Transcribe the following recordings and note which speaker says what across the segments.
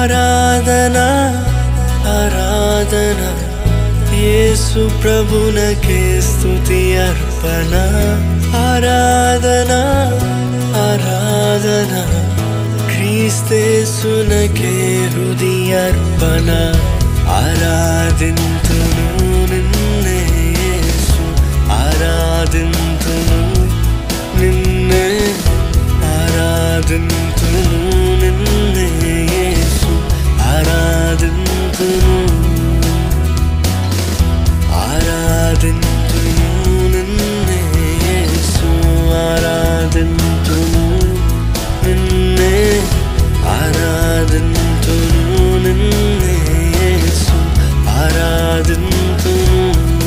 Speaker 1: ఆరాధన ఆరాధన యేసు ప్రభునకే స్తుతి అర్పణ ఆరాధన ఆరాధన క్రీస్తేసునకే హృది అర్పణ ఆరాధింతును నిన్నే యేసు ఆరాధింతును నిన్నే ఆరాధింతును నిన్నే యేసు ఆరాధింతును ఆరాధింతును నిన్నే యేసు ఆరాధింతును నిన్నే ఆరాధింతును నిన్నే యేసు ఆరాధింతును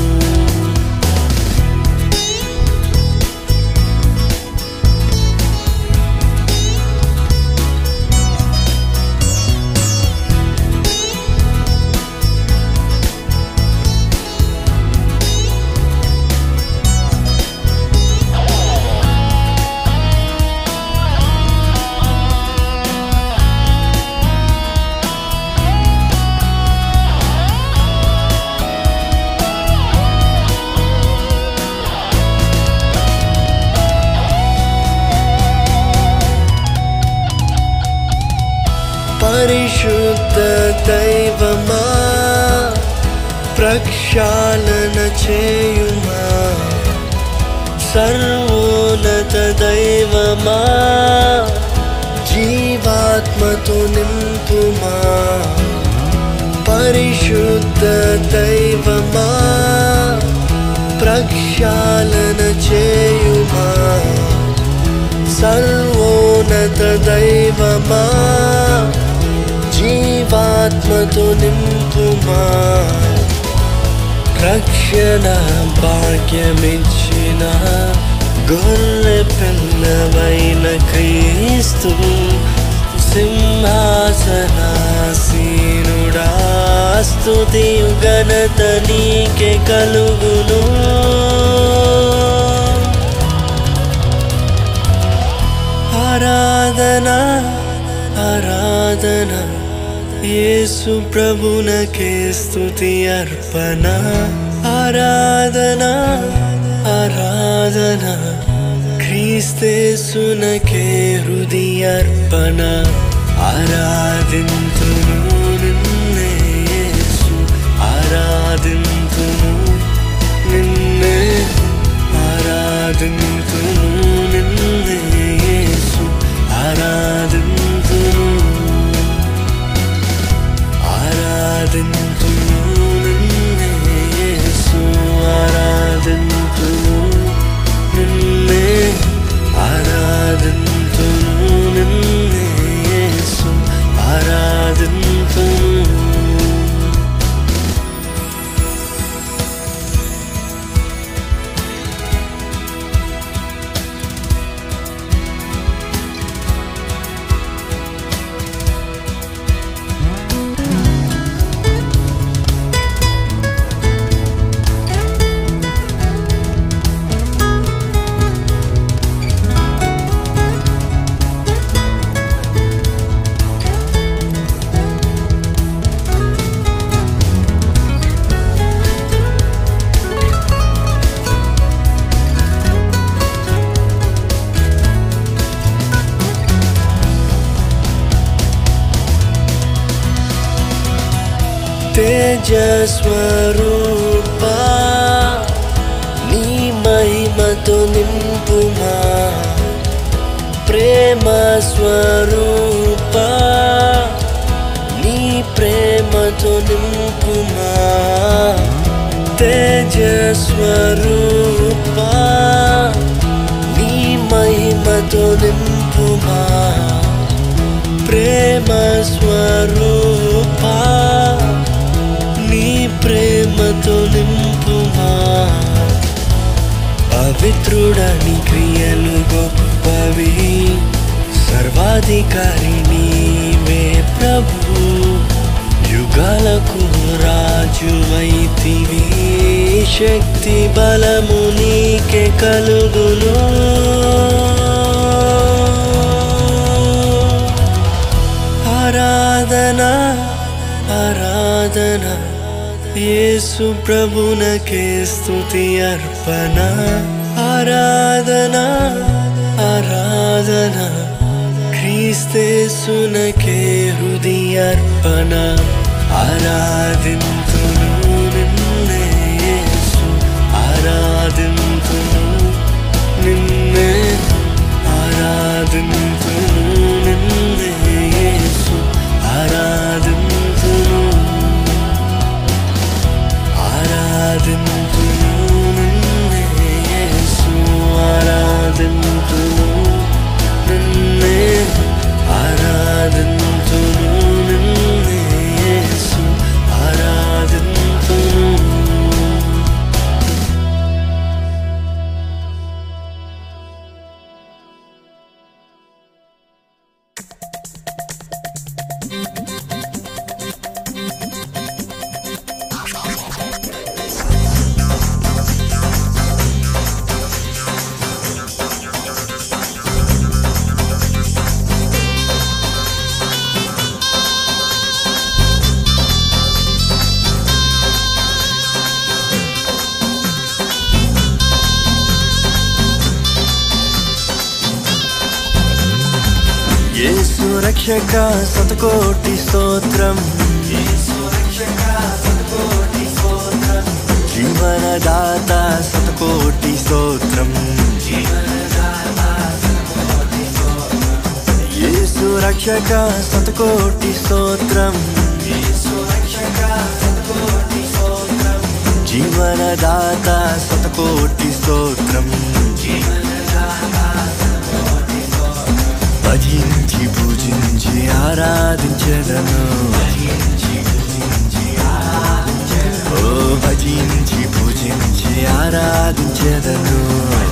Speaker 1: పరిశుద్ధ దైవమా ప్రక్షాళన చేయుమా సర్వోన్నత దైవమా జీవాత్మతో నింపుమా పరిశుద్ధ దైవమా ప్రక్షాళన చేయుమా సర్వోన్నత దైవమా జీవాత్మతో నింపుమా రక్షణ భాగ్యమిచ్చిన గొర్రె పిల్లవైన క్రీస్తు సింహాసనాసీనుడా స్తుతి ఘనత నీకే కలుగును ఆరాధన ఆరాధన యేసు ప్రభునకే స్తుతి అర్పణ ఆరాధన ఆరాధన క్రీస్తేసునకే హృది అర్పణ ఆరాధింతును నిన్నే యేసు ఆరాధింతును నిన్నే ఆరాధింతును నిన్నే యేసు ఆరాధింతును ఆరాధింతును నిన్నే యేసు ఆరాధింతును నిన్నే ఆరాధింతును నిన్నే యేసు ఆరాధింతును తేజస్వరూపా నీ మహిమతో నింపుమా ప్రేమ స్వరూపా నీ ప్రేమతో నింపుమా తేజస్వరూపా నీ మహిమతో నింపుమా ప్రేమ స్వరూపా నీ ప్రేమతో నింపుమా పవిత్రుడని క్రియలు గొప్పవి సర్వాధికారి నీవే ప్రభు యుగాలకు రాజు వైతివి శక్తి బలము నీకే కలుగును ఆరాధనా ఆరాధన యేసు ప్రభునకే స్తుతి అర్పణ ఆరాధన ఆరాధన క్రీస్తేసునకే హృది అర్పణ ఆరాధింతును నిన్నే యేసు ఆరాధింతును నిన్నే ఆరాధింతును నిన్నే యేసు ఆరాధింతును ఆరాధింతును నిన్నే యేసు ఆరాధింతును నిన్నే ఆరాధింతును నిన్నే యేసు ఆరాధింతును యేసు రక్షక శతకోటి స్తోత్రం జీవనదాత శతకోటి స్తోత్రం యేసు రక్షక శతకోటి స్తోత్రం జీవనదాత శతకోటి స్తోత్రం భజించి పూజించి ఆరాధించదను ఓ భజించి పూజించి ఆరాధించదను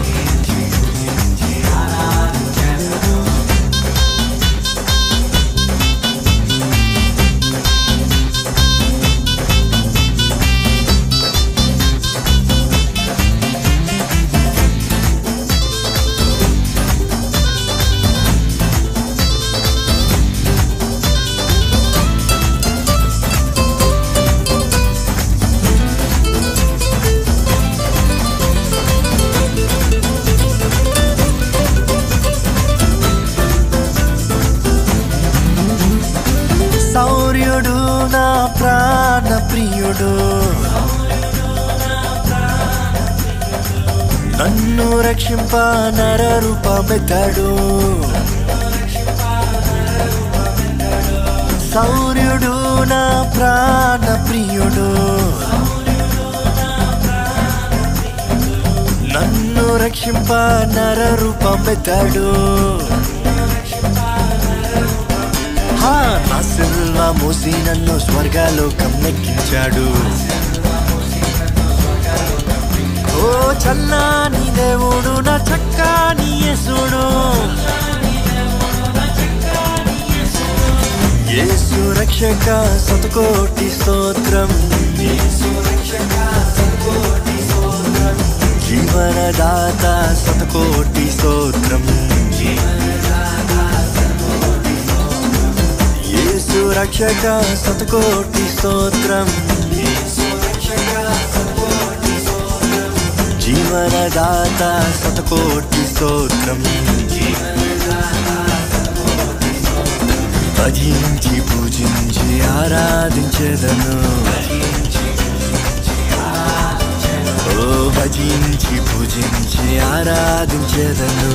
Speaker 1: శౌర్యుడు నా ప్రాణ ప్రియుడు నన్ను రక్షింప నర రూపమెత్తాడు శౌర్యుడు నా ప్రాణ ప్రియుడు నన్ను రక్షింప నర రూపమెత్తాడు హా, నా సిల్వ మూసి నన్ను స్వర్గలోకం నెక్కించాడు ఓ చల్లాని దేవుడు నా చక్కాని యేసుడు యేసు రక్షక శతకోటి స్తోత్రం జీవనదాత శతకోటి స్తోత్రం యేసు రక్షక శతకోటి స్తోత్రం జీవనదాత శతకోటి స్తోత్రం భజించి పూజించి ఆరాధించదను ఓ భజించి పూజించి ఆరాధించదను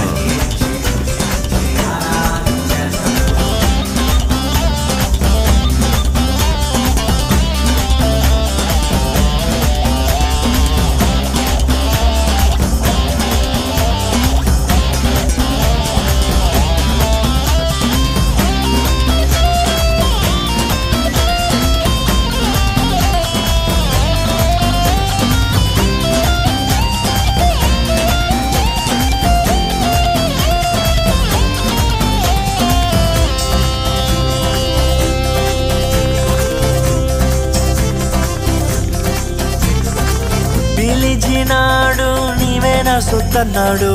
Speaker 1: పిలిచినాడు నీవే నా సొత్తన్నాడు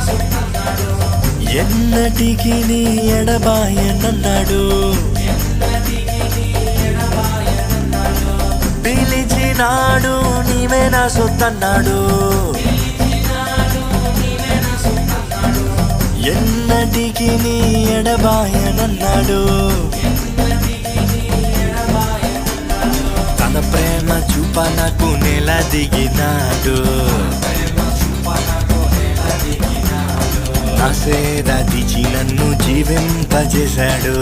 Speaker 1: ఎన్నటికి నీ ఎడబాయనన్నాడు నాడు నీవే నా సొత్తన్నాడు ఎన్నటికి నీ ఎడబాయనన్నాడు తన ప్రేమ చూప నాకు నెల దిగినాడు నా సేద దిచి నన్ను జీవింపజేశాడు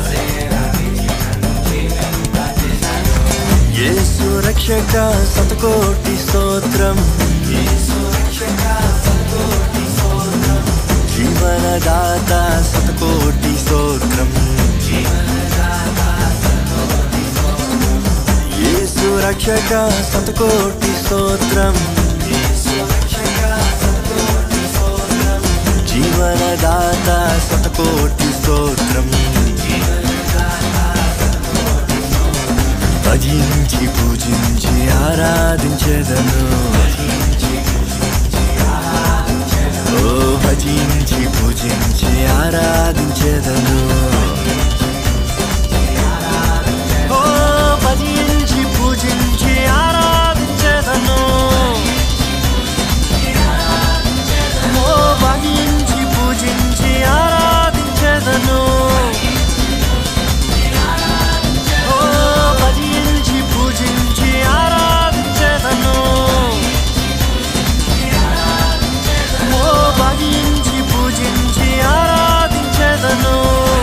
Speaker 1: యేసు రక్షక శతకోటి స్తోత్రం జీవనదాత శతకోటి స్తోత్రం యేసు రక్షక శతకోటి స్తోత్రం జీవనదాత శతకోటి స్తోత్రం భజించి పూజించి ఆరాధించెదను ఓ భజించి పూజించి ఆరాధించెదను ఓ భజించి పూజించి ఆరాధించెదను ఓ భజించి పూజించి ఆరాధించెదను ఓ భజించి పూజించి ఆరాధించెదను ఓ భజించి పూజించి ఆరాధించెదను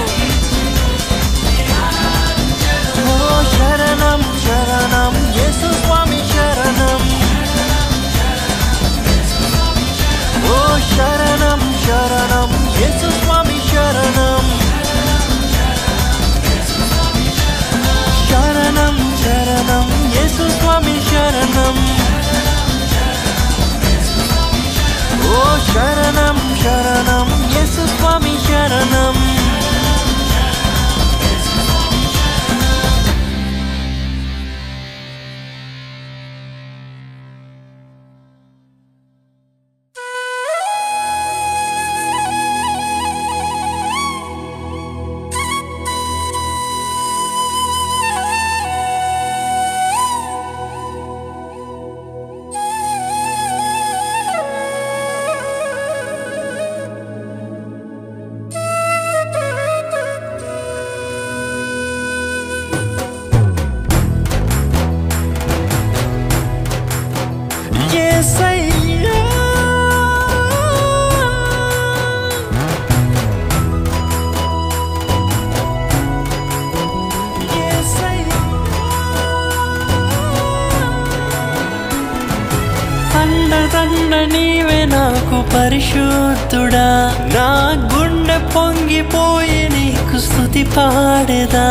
Speaker 1: ఓ శరణం శరణం యేసు స్వామి శరణం ఓ శరణం శరణం యేసు స్వామి శరణం శరణం శరణం యేసు స్వామి శరణం ఓ శరణం శరణం యేసు స్వామి శరణం యేసయ్యా యేసయ్యా అండ దండ నీవే నాకు పరిశుద్ధుడా నా గుండె పొంగిపోయి నీకు స్థుతి పాడేదా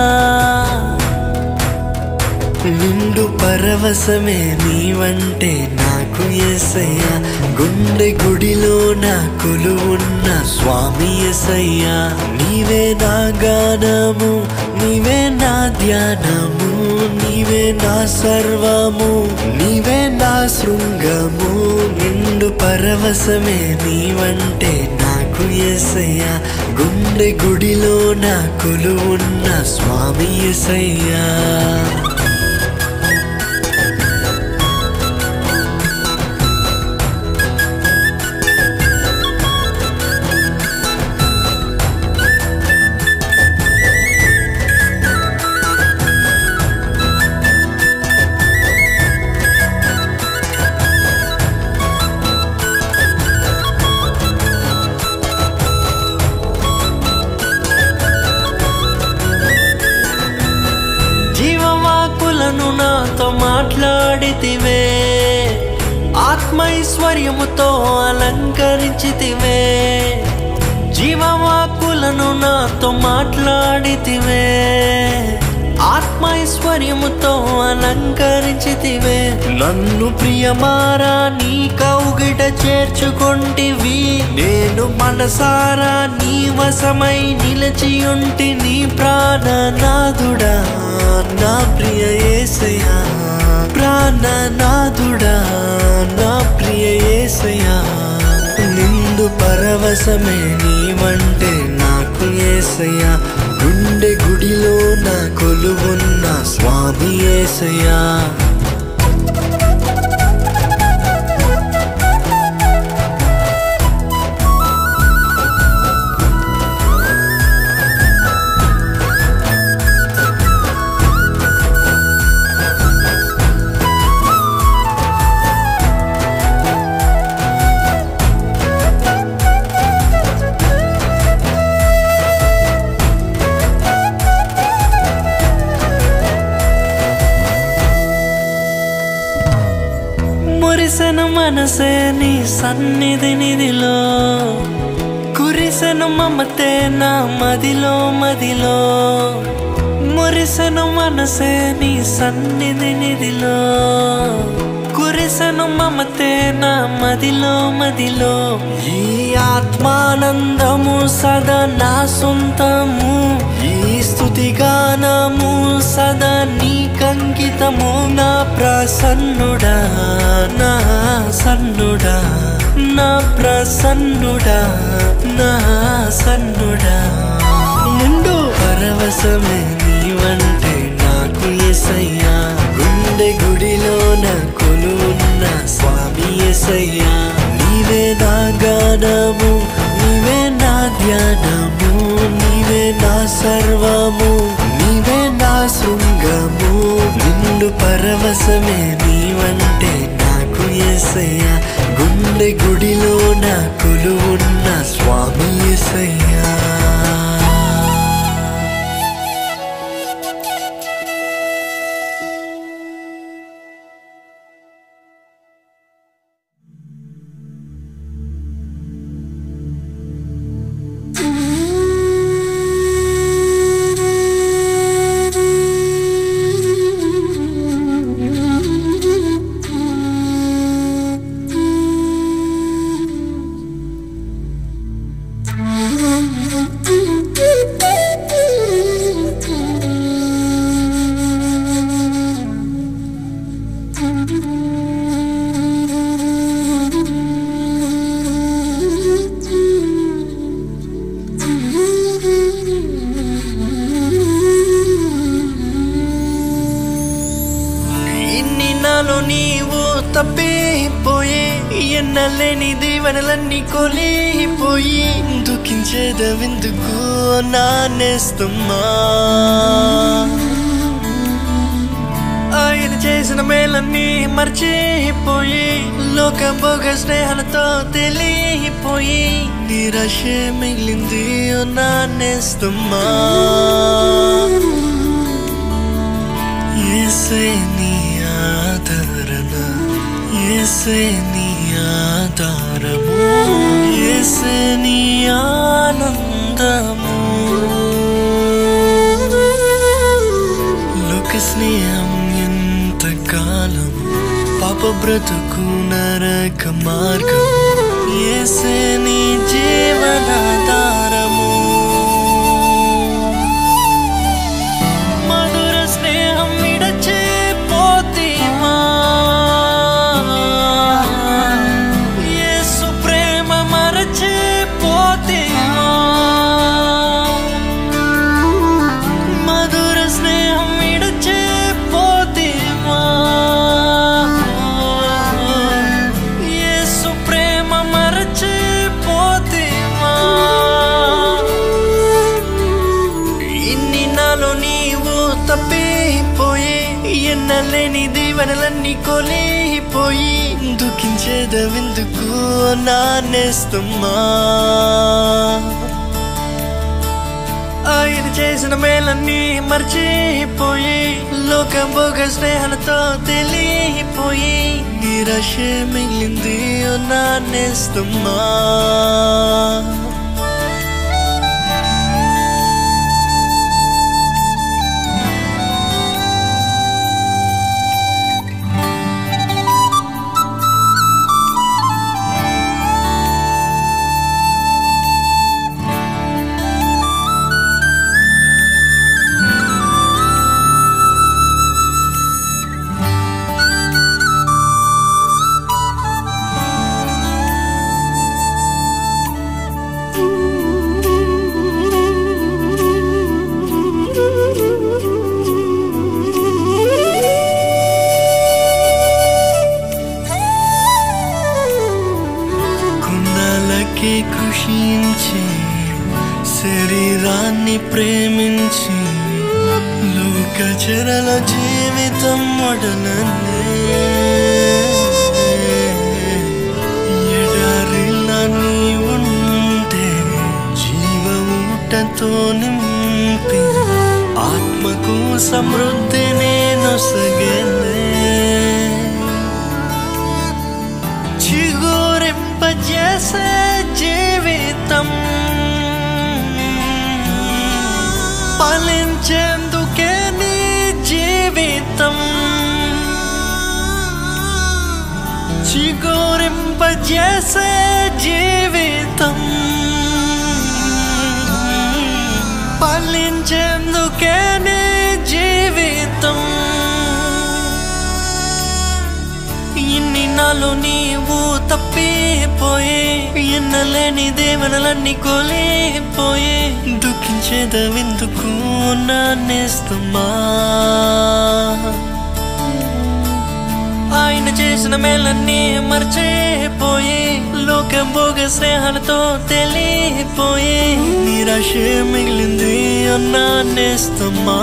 Speaker 1: నిండు పరవశమే నీవంటే నాకు ఎసయ్యా గుండె గుడిలో నా కొలువున్న స్వామి ఎసయ్యా నీవే నా గానము నీవే నా ధ్యానము నీవే నా సర్వము నీవే నా శృంగము నిండు పరవశమే నీవంటే నాకు ఎసయ్యా గుండె గుడిలో నా కొలువున్న స్వామి ఎసయ్యా జీవవాకులను నాతో మాట్లాడితివే ఆత్మైశ్వర్యముతో అలంకరించితివే జీవవాకులను నాతో మాట్లాడితివే ఆత్మైశ్వర్యముతో అలంకరించితివే నన్ను ప్రియమారా నీ కౌగిట చేర్చుకొంటివి నేను మనసారా నీ వశమై నిలిచి ఉంటి నీ ప్రాణనాథుడా నా ప్రియ ఏసయా ప్రాణనాథుడా నా ప్రియ ఏసయా నిండు పరవశమే నీవంటే నాకు ఏసయ్యా గుండె గుడిలో నా కొలువున్న స్వామి ఏసయ్యా మనసే నీ సన్నిధి నిధిలో కురిసెను మమతే నా మదిలో మదిలో మురిసెను మనసే నీ సన్నిధి నిధిలో కురిసెను మమతే నా మదిలో మదిలో ఈ ఆత్మానందము సదా నా సొంతము ఈ స్తుతి గానము సదా నీ కంకితము నా ప్రసన్నుడా నా సన్నుడా నా ప్రసన్నుడా నా సన్నుడా నిండు పరవశమే నీవంటే నాకు ఎసయ్యా గుండె గుడిలోన కొలువున్న స్వామి ఎసయ్యా నీవే నా గానము నీవే నా ధ్యానము నీవే నా సర్వము నీవే నా శృంగము నిండు పరవశమే నీవంటే నాకు ఎసయ్యా గుండె గుడిలోన కొలువున్న స్వామి ఎసయ్యా ఇన్ని నాలో నీవు తప్పిపోయి ఎన్నలేని దీవెనలన్నీ కొలిపోయి దుఃఖించేదవెందుకు నానేస్తమ్మా ఆయన చేసిన మేలన్నీ మర్చిపోయి లోక భోగ స్నేహాలతో తెలియపోయి నిరాశ మిగిలింది ఓ నానేస్తమ్మా ఏసే నీ ఆదరణ ఏసే నీ ఆధారము ఏసే నీ ఆనందము లోక స్నేహం ఎంత కాలము పాప బ్రతుకు నరక మార్గం ఏసే నీ జీవనాధారము మధుర స్నేహం విడచే పోతీమా యేసు ప్రేమ మరచే పోతీమా మధుర స్నేహం విడచే పోతీమా యేసు ప్రేమ మరచే పోతీమా ఇన్ని నాలో నీవు తప్పిపోయి ఎన్నలేని దీవెనలన్నీ కొలిపోయి దుఃఖించేదవెందుకు నానేస్తమ్మా ఆయన చేసిన మేలన్నీ మర్చిపోయి లోక భోగ స్నేహాలతో తెలియపోయి నిరాశ మిగిలింది ఓ నానేస్తమ్మా కుండాలకి కృషించి శరీరాన్ని ప్రేమించి లోక చెరల జీవితం మొడలనే ఎడారిల్ల నీ ఉంటే జీవముటతో నింపి ఆత్మకు సమృద్ధిని నొసగలే చిగురింపజేసే జీవితం ఫలించేందుకే నీ జీవితం చిగురింపజేసే జీవితం ఫలించేందుకే నీ జీవితం ఇన్ని నాలో నీవు తప్పిపోయే ఎన్నలేని దేవనలన్నీ కోలేపోయే దుఃఖించేదవెందుకు నానేస్తమా ఆయన చేసిన మేలన్నీ మర్చిపోయే లోక భోగ స్నేహాలతో తెలిపోయే నిరాశ మిగిలింది అన్నానేస్తమా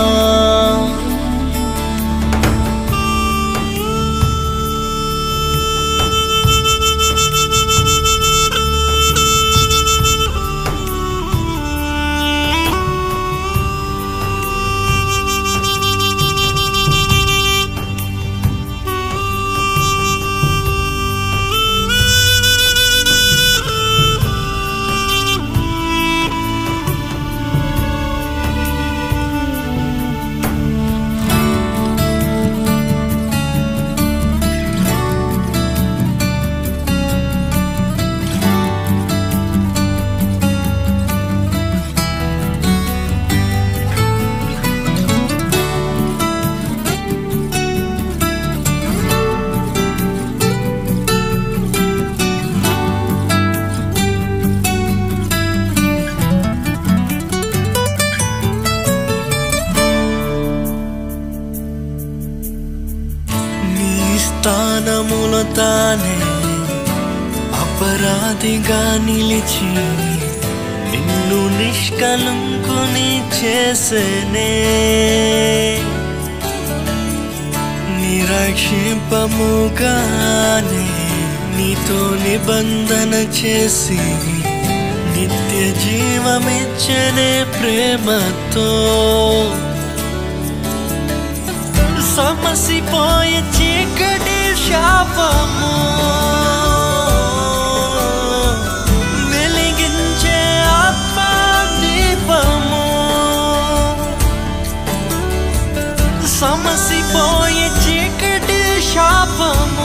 Speaker 1: నీ స్థానములో తానే అపరాధిగా నిలిచి నిన్ను నిష్కలంకుని చేసేనే నిరక్షింపముగానే నీతో నిబంధన చేసి నిత్య జీవమిచ్చనే ప్రేమతో సమసిపోయే చీకటి శాపము వెలిగించే ఆత్మ దీపము సమసిపోయే చీకటి శాపము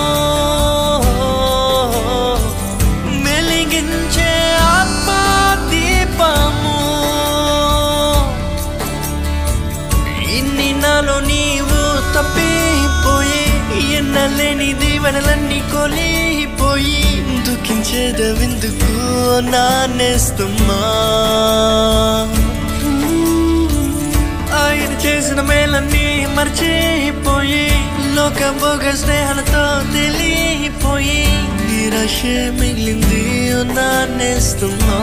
Speaker 1: వెలిగించే ఆత్మ దీపము ఇన్ని నాలో నీవు తప్పిపోయి ఎన్నలేని దీవెనలన్నీ కొలిపోయి దుఃఖించేదవెందుకు నానేస్తమ్మా ఆయన చేసిన మేలన్నీ మర్చిపోయి లోక భోగ స్నేహాలతో తెలియపోయి నిరాశ మిగిలింది నానేస్తమ్మా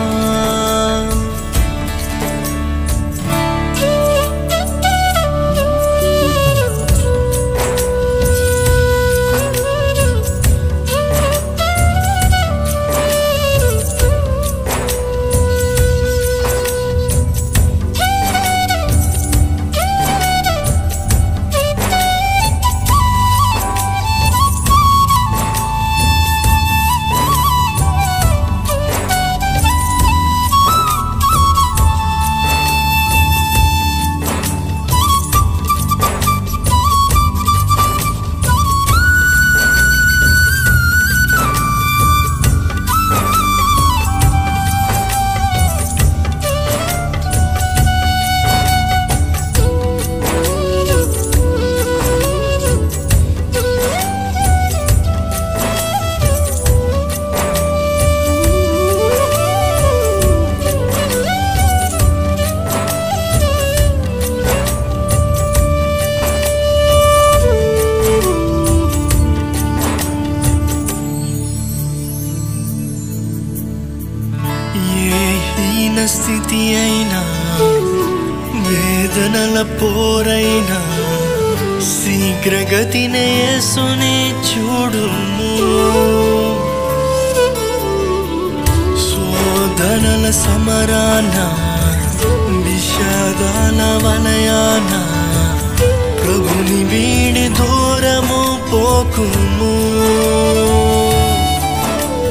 Speaker 1: ఏ హీన స్థితి అయినా వేదనల పోరైనా శీఘ్రగతినే యేసుని చూడుము శోధనల సమరాన విషాదాల వలయాన ప్రభుని వీడి దూరము పోకుము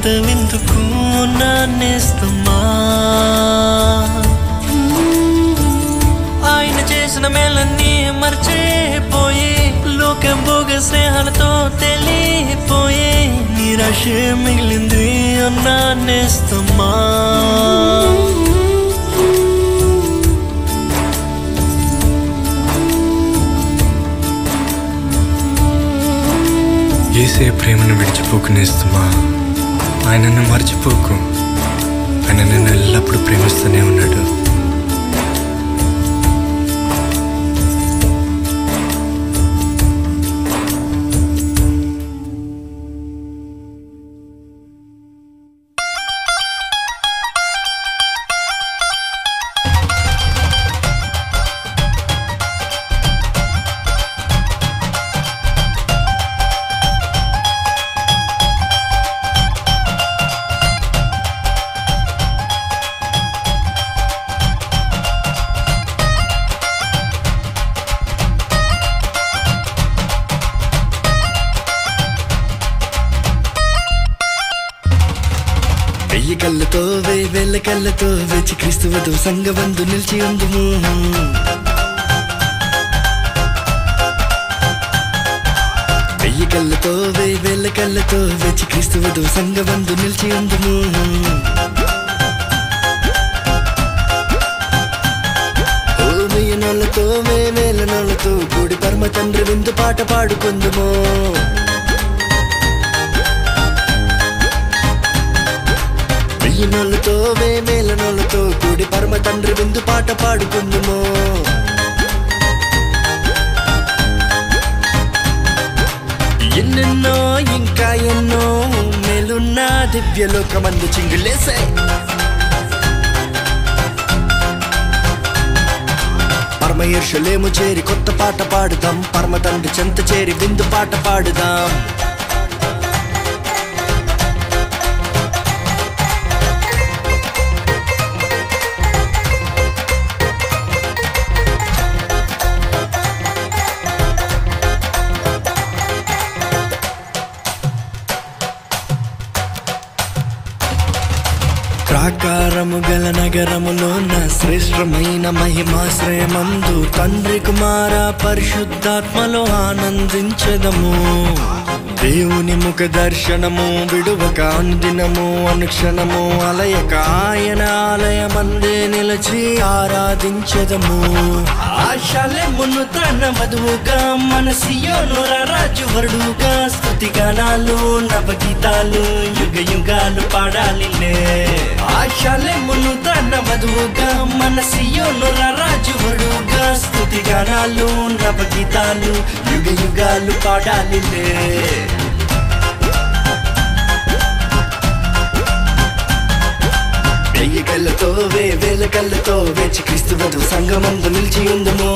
Speaker 1: విందుకు నాన్నేస్తమ్మా ఆయన చేసిన మేలన్నీ మర్చిపోయి లోకం భోగ స్నేహాలతో తెలిపోయి నిరాశ మిగిలింది అన్నానేస్తమ్మా
Speaker 2: ఏసే ప్రేమను విడిచిపోకునేస్తుమా ఆయనను మర్చిపోకు ఆయన నిన్ను ఎల్లప్పుడూ ప్రేమిస్తూనే ఉన్నాడు
Speaker 3: వెయ్యి కళ్ళతో వెయ్యి వేల కళ్ళతో వెచ్చి క్రీస్తువదు సంగబంధు నిలిచి ఉందుము వెయ్యి కళ్ళతో వెయ్యి వేల కళ్ళతో వెచ్చి క్రీస్తువదు సంగబంధు నిలిచి ఉందుము ఓ వెయ్యి నోళ్ళతో మే వేల నోళ్ళతో కూడి పరమ తండ్రి విందు పాట పాడుకుందుము వెయ్యి నోళ్ళతో వేల నోళ్ళతో కూడి పరమ తండ్రి విందు పాట పాడుకుందుము ఎన్నెన్నో ఇంకా ఎన్నో మేలున్న దివ్యలోకమందు చింగులేసే పరమయర్షులేము చేరి కొత్త పాట పాడుదాం పరమ తండ్రి చెంత చేరి విందు పాట పాడుదాం ప్రాకారము గల నగరములో నా శ్రేష్టమైన మహిమాశ్రయమందు తండ్రి కుమార పరిశుద్ధాత్మలో ఆనందించదము దేవుని ముఖ దర్శనము విడువక అనుదినము అనుక్షణము అలయక ఆయన ఆలయమందే నిలిచి ఆరాధించదము ఆశలెమును తన వధువుగా మన సియోను రాజు వరుడుగా స్థుతి గానాలు నవగీతాలు యుగ యుగాలు పాడాలిలే ఆశలెమును తన వధువుగా మన సియోను రాజు వరుడుగా స్థుతి గానాలు నవగీతాలు యుగ యుగాలు పాడాలిలే వెయ్యి కళ్ళతో వే వేల కళ్ళతో వేచి క్రీస్తు వధు సంగమందు నిలిచి ఉందము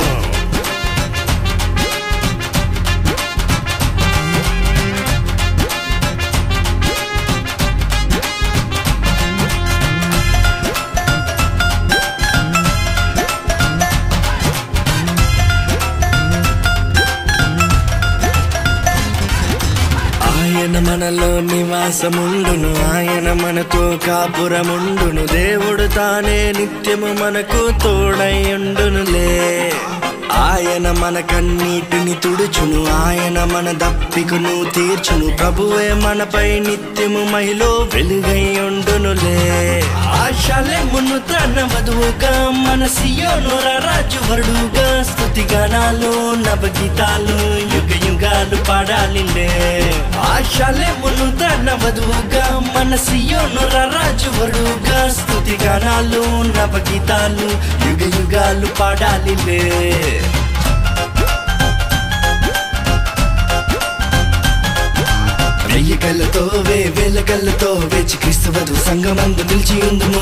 Speaker 3: ఆయన మనలో నివాసముండును ఆయన మనతో కాపురముండును దేవుడు తానే నిత్యము మనకు తోడైయుండునులే ఆయన మన కన్నీటిని తుడుచును ఆయన మన దప్పికను తీర్చును ప్రభువే మనపై నిత్యము మహిలో వెలుగై ఉండునులే ఆశలెమును తన వధువుగా మన సియోను రాజు వరుడుగా స్థుతి గానాలు నవగీతాలు యుగ యుగాలు పాడాలిలే ఆశలెమును తన వధువుగా మన సియోను రాజు వరుడుగా స్థుతి గానాలు నవగీతాలు యుగ యుగాలు పాడాలిలే వెయ్యి కళ్ళతో వే వేల కళ్ళతో వేచి క్రీస్తు వధు సంగమందు నిలిచి ఉందుము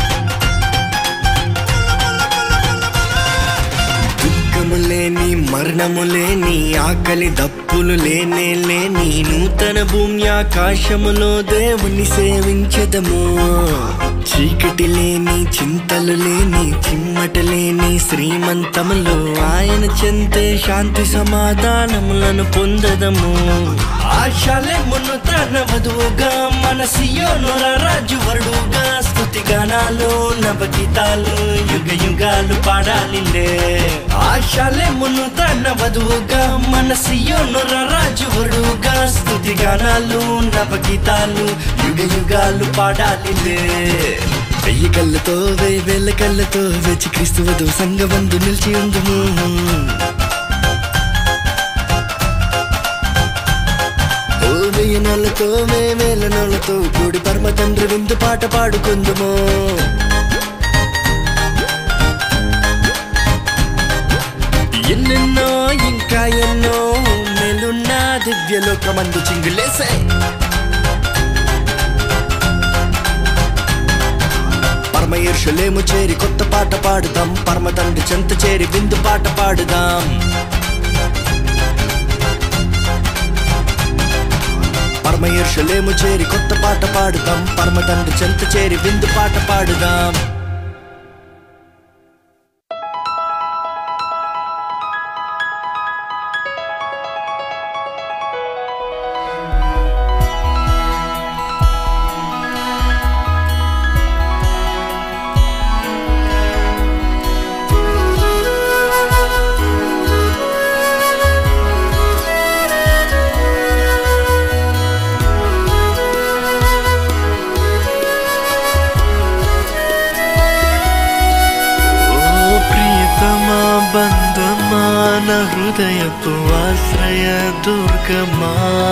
Speaker 3: దుఃఖము లేని మరణ మరణము లేని ఆకలి దప్పులు లేనే లేని నూతన భూమి ఆకాశములో దేవుని సేవించదము చీకటి లేని చింతలు లేని చిమ్మట లేని శ్రీమంతములో ఆయన చెంతే శాంతి సమాధానములను పొందదము ఆశలెమును తన వధువుగా మన సియోనుల రాజు వరుడుగా స్తుతి గానాలు నవగీతాలు యుగ యుగాలు పాడాలిలే ఆశలెమును తన వధువుగా మన సియోనుల రాజు వరుడుగా స్తుతి గానాలు నవగీతాలు యుగ యుగాలు పాడాలిలే వెయ్యి కళ్ళతో వెయ్యి వేల కళ్ళతో వెచ్చి క్రీస్తు వధువు సంగబంధు నిలిచి ఉందుము ఓ వెయ్యి నోళ్ళతో మేమేల నోళ్ళతో కూడి పరమ తండ్రి విందు పాట పాడుకుందుము ఎన్నెన్నో ఇంకా ఎన్నో మేలున్న దివ్యలోకమందు చింగులేసే పరమ ఈర్షులేము చేరి కొత్త పాట పాడుదాం పరమ తండ్రి చెంత చేరి విందు పాట పాడుదాం పరమ ఈర్షులేము చేరి కొత్త పాట పాడుదాం పరమ తండ్రి చెంత చేరి విందు పాట పాడుదాం
Speaker 1: ఓ ప్రియతమా బంధమా నా హృదయపు ఆశ్రయ దుర్గమా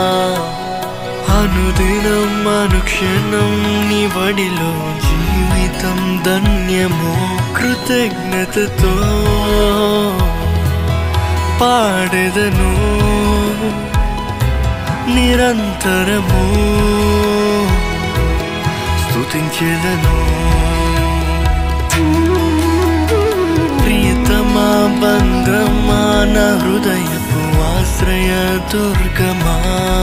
Speaker 1: అనుదినం అనుక్షణం నీ వడిలో జీవితం ధన్యము కృతజ్ఞతతో పాడెదను నిరంతరము స్తుతించెదను ప్రియతమా బంధమా నా హృదయపు ఆశ్రయ దుర్గమా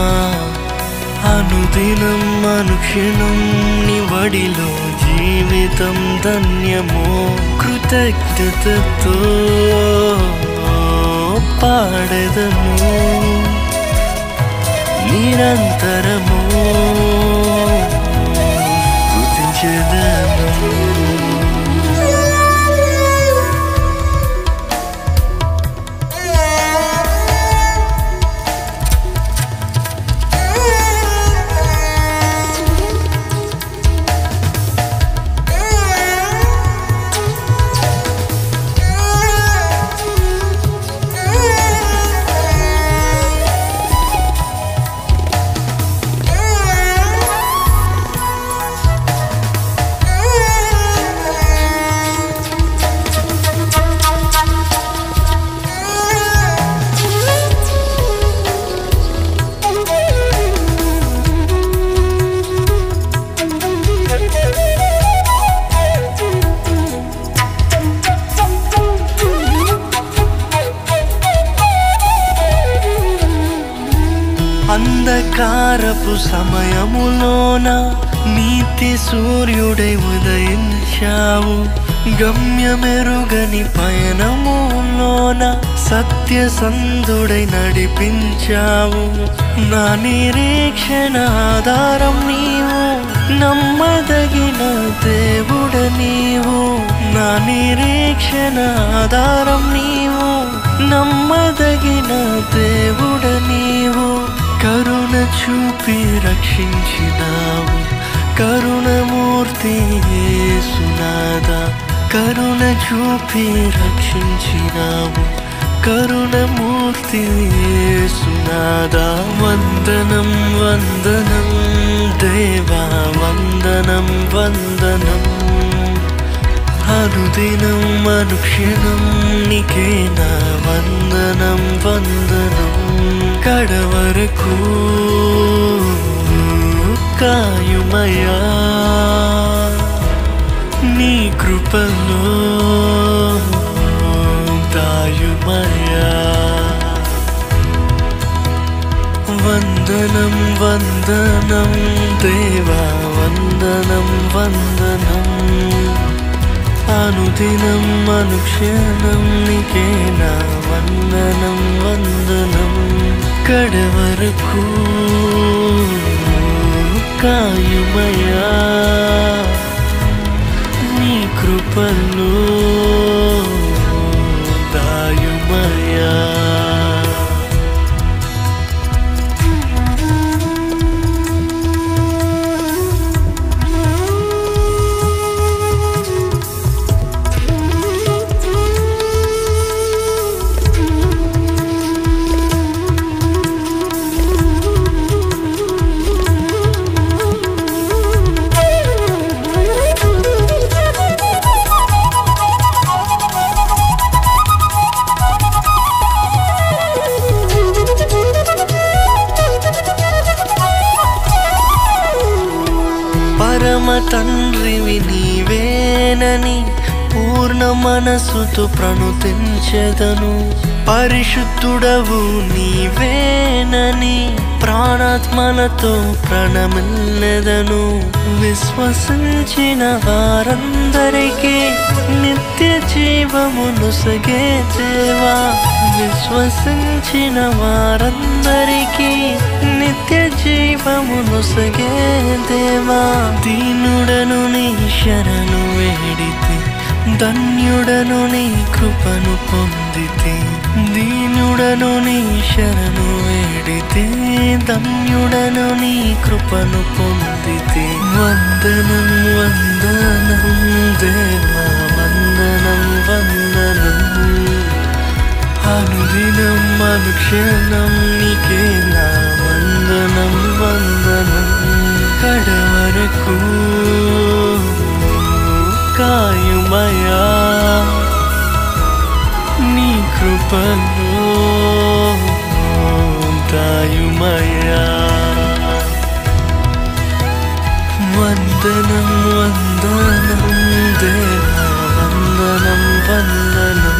Speaker 1: అనుదినం అనుక్షణం నీ వడిలో జీవితం ధన్యము కృతజ్ఞతతో పాడెదను నిరంతరము స్తుతించెదను అంధకారపు సమయములోన నీతి సూర్యుడై ఉదయించావు గమ్యమెరుగని పయనములోన సత్యసంధుడై నడిపించావు నా నిరీక్షణ ఆధారం నీవు నమ్మదగిన దేవుడ నీవు నా నిరీక్షణ ఆధారం నీవు నమ్మదగిన దేవుడ నీవు కరుణ చూపి రక్షించినావు కరుణమూర్తి యేసునాథ కరుణ చూపి రక్షించినావు కరుణమూర్తి యేసునాథ వందనం వందనం దేవా వందనం వందనం అనుదినం అనుక్షణం నీకే నా వందనం వందనం కడవరకు కాయుమయా నీ కృపలో దాయుమయా వందనం వందనం దేవా వందనం వందనం అనుదినం అనుక్షణం నీకే నా వందనం వందనం కడవరకు కాయుమయా నీ కృపలో దాయుమయా పరమ తండ్రివి నీవేనని పూర్ణ మనసుతో ప్రణుతించెదను పరిశుద్ధుడవు నీవేనని ప్రాణాత్మలతో ప్రణమిల్లెదను విశ్వసించిన వారందరికీ నిత్య జీవమును సగే దేవా విశ్వసించిన వారందరికీ నిత్య జీవమును సగే దేవా దీనుడను నీ శరణు వేడితే ధన్యుడను నీ కృపను పొందితే దీనుడను నీ శరణు వేడితే ధన్యుడను నీ కృపను పొందితే వందనం వందనం దేవా వందనం వందనం అనుదినం అనుక్షణం నీకే నా వందనం వందనం కడవరకు కాయుమయా నీ కృపలో దాయుమయా వందనం వందనం దేవా వందనం వందనం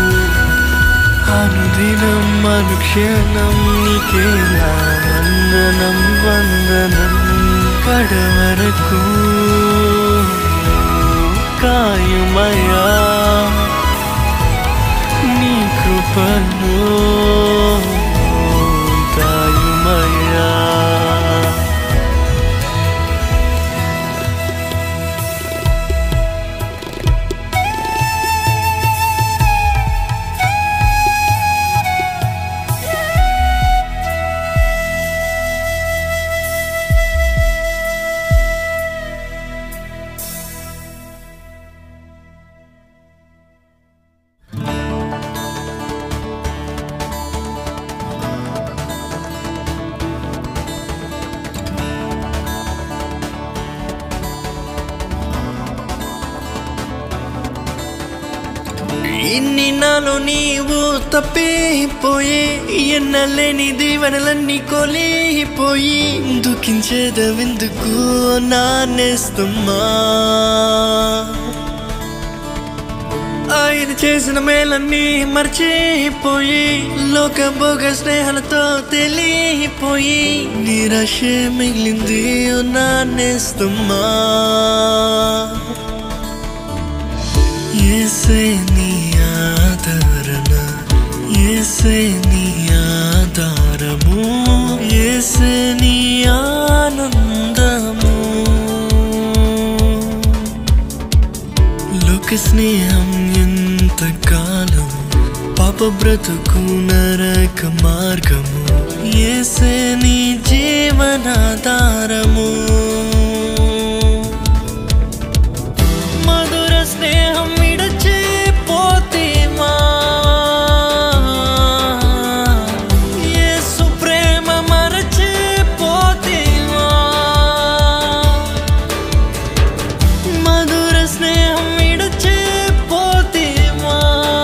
Speaker 1: అనుదినం అనుక్షణం నీకే నా వందనం వందనం కడవరకు కాయుమయా నీ కృపలో దాయుమయా ఇన్ని నాలో నీవు తప్పిపోయి ఎన్నలేని దీవెనలన్నీ కొలిపోయి దుఃఖించేదవెందుకు నానేస్తమ్మా ఆయన చేసిన మేలన్నీ మర్చిపోయి లోక భోగ స్నేహాలతో తెలియపోయి నిరాశ మిగిలింది నానేస్తమ్మా ఏసే నీ ఆదరణ ఏసే నీ ఆధారము ఏసే నీ ఆనందము లోక స్నేహం ఎంత కాలం పాప బ్రతుకు నరక మార్గము ఏసే నీ జీవనాధారము మధుర స్నేహం విడచి పోతేమా యేసు ప్రేమ మరచి పోతేమా మధుర స్నేహం విడచి పోతేమా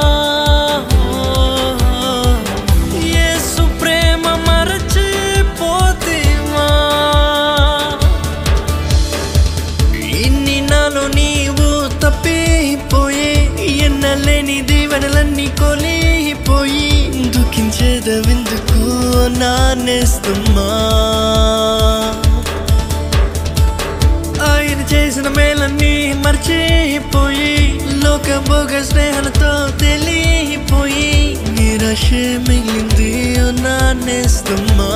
Speaker 1: యేసు ప్రేమ మరచి పోతేమా ఇన్ని నాలో నీవు తప్పిపోయి ఎన్నలేని దీవెనలన్నీ కొలిపోయి దుఃఖించేదవెందుకు నానేస్తమ్మా ఆయన చేసిన మేలన్నీ మర్చిపోయి లోక భోగ స్నేహాలతో తెలియపోయి నిరాశ మిగిలింది ఓ నానేస్తమ్మా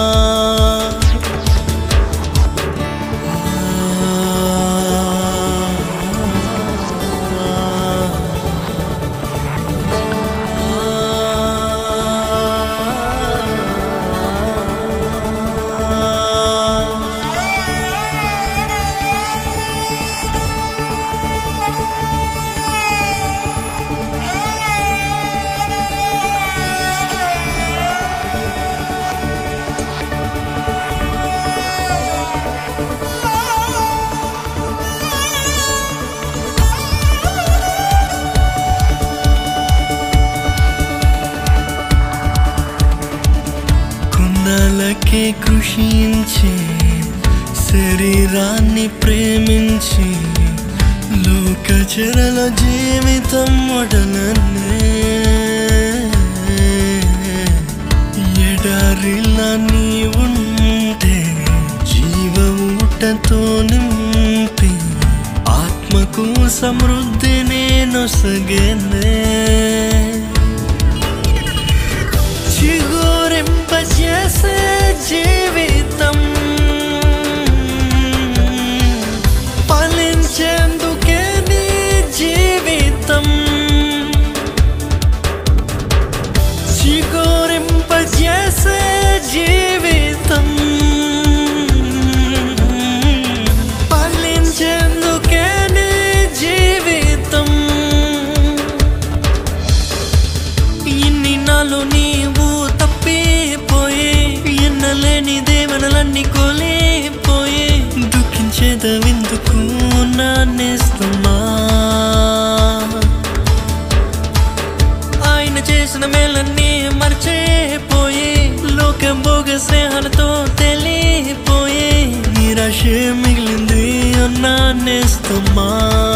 Speaker 1: కొన్నాళ్ళకే కృషించి శరీరాన్ని ప్రేమించి లోకచరల జీవితం మొడలనే ఎడారిలా నీ ఉంటే జీవముటతో నింపి ఆత్మకు సమృద్ధి నేను సగనే చిగురింపజేసే జీవితం ఫలించేందుకే నీ జీవితం చిగురింపజేసే జీవితం ఫలించేందుకే నీ జీవితం ఇన్ని నాలు నీవు తప్పిపోయి ఎన్నలేని దేవనలన్నీ కోలేపోయి దుఃఖించేదవిందుకు నానేస్తమా ఆయన చేసిన మేలన్నీ మర్చిపోయి లోకం భోగ స్నేహాలతో తెలిపోయి నిరాశ మిగిలింది నానేస్తమా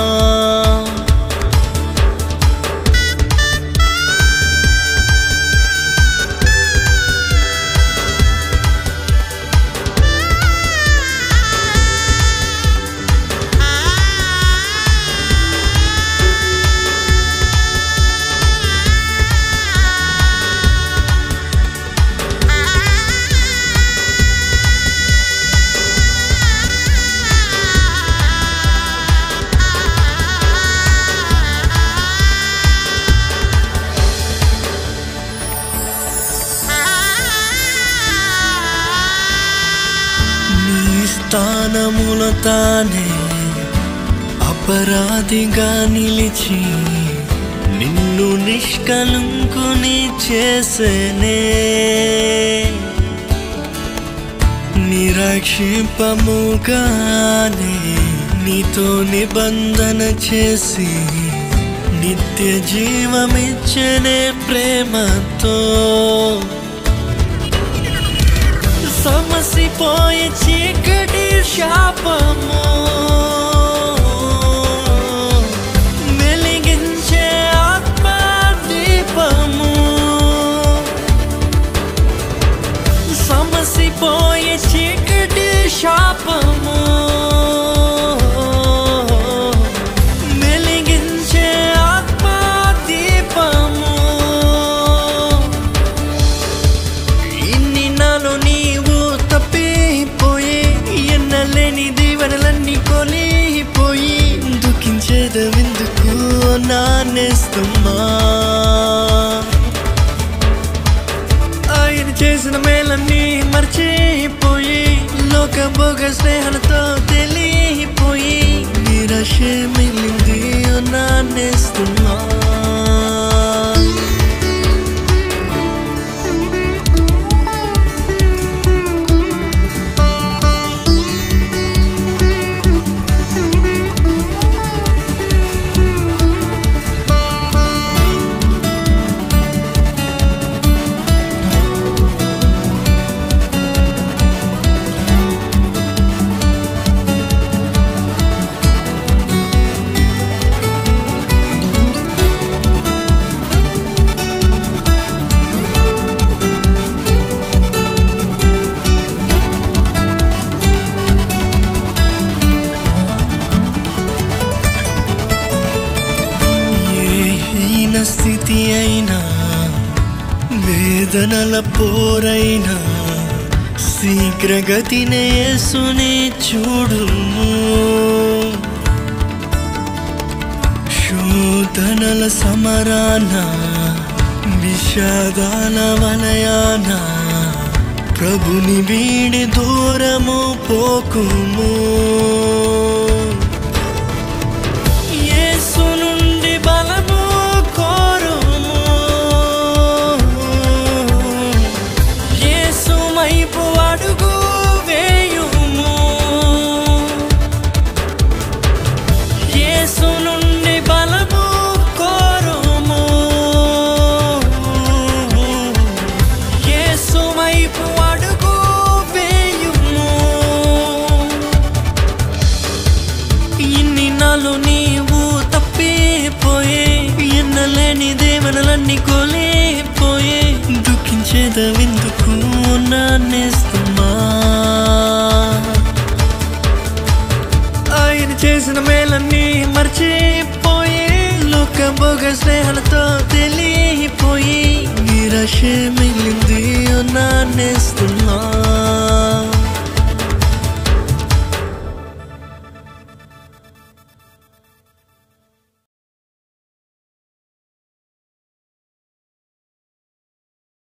Speaker 1: నీ స్థానముల తానే అపరాధిగా నిలిచి నిన్ను నిష్కలంకుని చేసేనే నిరాక్షిపముగానే నీతో నిబంధన చేసి నిత్య జీవమిచ్చనే ప్రేమతో సమసిపోయే చీకటి శాపము వెలిగించే ఆత్మ దీపము సమసిపోయే చీకటి శాపము వెలిగించే ఆత్మ దీపము ఇన్ని నాలో నీవు తప్పిపోయి ఎన్నలేని దీవెనలన్నీ కొలిపోయి దుఃఖించేదవిందుకు నానేస్తమ్మా ఆయన చేసిన మేలన్నీ మర్చిపోయి లోక భోగ స్నేహాలతో తెలియపోయి నిరాశ మిగిలింది నానేస్తున్నా స్థితి అయినా వేదనల పోరైనా శీఘ్రగతినే యేసుని చూడుము శోధనల సమరాన విషాదాల వలయాన ప్రభుని వీడి దూరము పోకుము యేసు నుండి బలము కోరుము యేసు వైపు అడుగు వేయుము యేసు నుండి బలము కోరుము యేసు వైపు అడుగు వేయుము ఇన్ని నాలు నీవు తప్పిపోయే ఎన్నలేని దేవనలన్నీ కోలేపోయే దుఃఖించేదవెందుకు నానేస్తుమా ఆయన చేసిన మేలన్నీ మర్చిపోయి లోక భోగ స్నేహాలతో తెలియపోయి నిరాశ మిగిలింది నానేస్తున్నా